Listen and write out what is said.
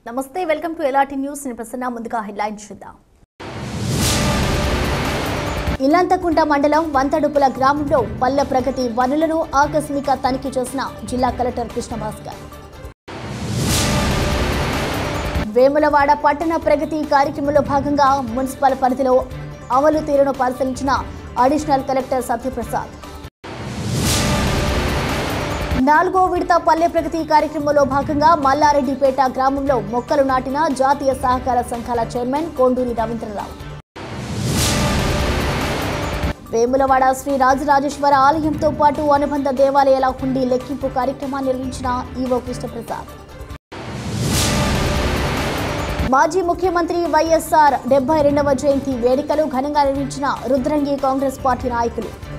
నమస్తే welcome to ఎలాటి news నేను ప్రసన్న ముందుగా హెడ్లైన్స్ చూద్దాం ఇల్లంతకుంట మండలం వంతడుపుల గ్రామంలో పల్లె ప్రగతి వనులను ఆకస్మిక తనిఖీ చేసిన జిల్లా కలెక్టర్ కృష్ణభాస్కర్ వేములవాడ పట్టణ ప్రగతి కార్యక్రమంలో భాగంగా మున్సిపల్ పరిధిలో అమలు తీరును పరిశీలించిన అడిషనల్ కలెక్టర్ సత్యప్రసాద్ నాలుగో విడత పల్లె ప్రగతి కార్యక్రమంలో భాగంగా మల్లారెడ్డిపేట గ్రామంలో మొక్కలు నాటిన జాతీయ సహకార సంఘాల చైర్మన్ కొండూరి రవీంద్రరావు వేములవాడ శ్రీ రాజరాజేశ్వర ఆలయంతో పాటు అనుబంధ దేవాలయాల హుండీ లెక్కింపు కార్యక్రమాన్ని నిర్వహించిన ఈవో కృష్ణప్రసాద్ మాజీ ముఖ్యమంత్రి వైఎస్ఆర్ డెబ్బై రెండవ జయంతి వేడుకలు ఘనంగా నిర్వహించిన రుద్రంగి కాంగ్రెస్ పార్టీ నాయకులు